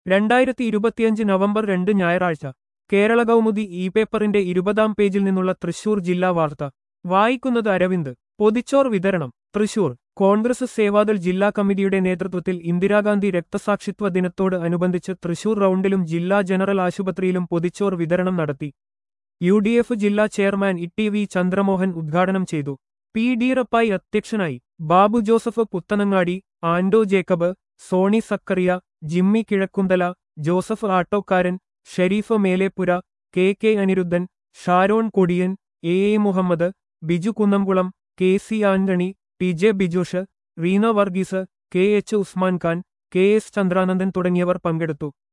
രണ്ടായിരത്തി ഇരുപത്തിയഞ്ച് നവംബർ രണ്ട് ഞായറാഴ്ച കേരള കൗമുദി ഇ പേപ്പറിന്റെ ഇരുപതാം പേജിൽ നിന്നുള്ള തൃശൂർ ജില്ലാ വാർത്ത വായിക്കുന്നത് അരവിന്ദ് പൊതിച്ചോർ വിതരണം തൃശൂർ കോൺഗ്രസ് സേവാദൾ ജില്ലാ കമ്മിറ്റിയുടെ നേതൃത്വത്തിൽ ഇന്ദിരാഗാന്ധി രക്തസാക്ഷിത്വ ദിനത്തോട് അനുബന്ധിച്ച് തൃശൂർ റൗണ്ടിലും ജില്ലാ ജനറൽ ആശുപത്രിയിലും പൊതിച്ചോർ വിതരണം നടത്തി യു ഡി എഫ് ജില്ലാ chairman E T V Chandramohan ഉദ്ഘാടനം ചെയ്തു പി ഡി റപ്പായി അധ്യക്ഷനായി Babu Joseph Puthanangadi Ando Jacob Sony Zachariah Jimmy Kizhakkumthala Joseph Attokkaran Sherif Melepura K K Aniruddhan Sharon Kodiyan A A Muhammad Biju Kunnamkulam K C Antony T J Bijosh Reena Varghese K H Usman Khan K S Chandranandan തുടങ്ങിയവർ പങ്കെടുത്തു